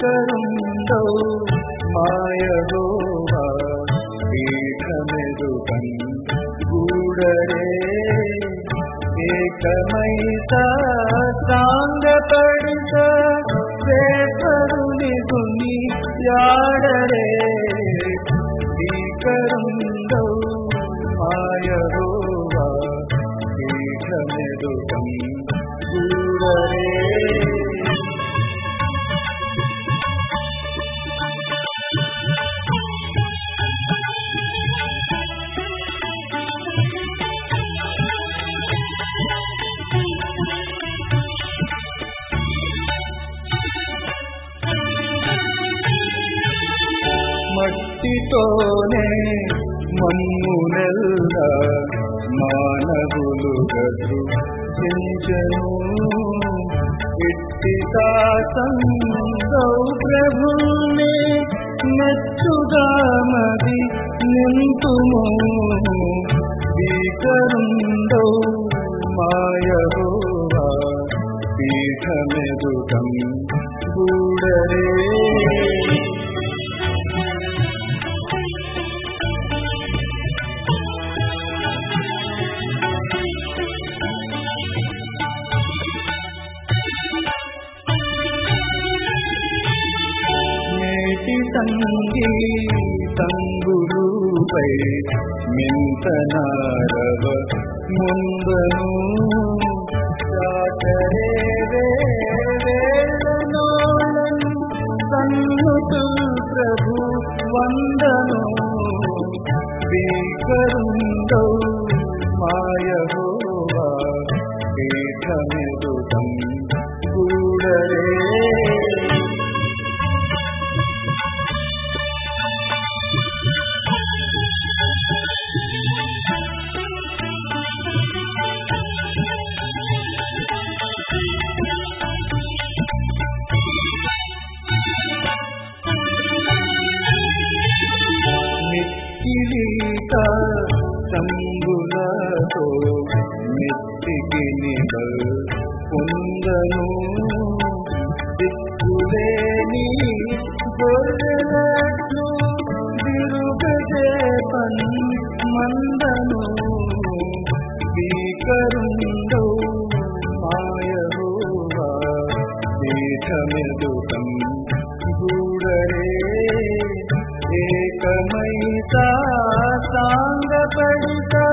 స్పీకరుండో మాయగోవా పీఠమెదుగన్ గూడరే ఏకమైత సాంగపడిత సేపరుని గుని యాడరే స్పీకరుండో మాయగోవా పీఠమెదుగన్ గూడరే మట్టితోనే మన్నునెల్ల మానవులుగదు చించను ఇట్టి దాసంగౌ ప్రభునే మెచ్చుగా మది నింపుము స్పీకరుండౌ మాయహోవా పీఠమెదుగం గూడరే నేటి సంగి సంగురుపై మింతనారవ ముందను చాటరే వేళనోళన్ సన్నుతు ప్రభు వందను స్పీకరుండౌ మాయహోవా పీఠమిదుతం కూడరే మిక్కిలీత సంగులతో మెత్తికి నిగల్ పొందను దిక్కులేని గొర్రెలట్లు దిరుగజే పన్ మందను స్పీకరుండో మాయహోవా పీఠమెదుతం గూడరే ఏకమైత సాంగపడిత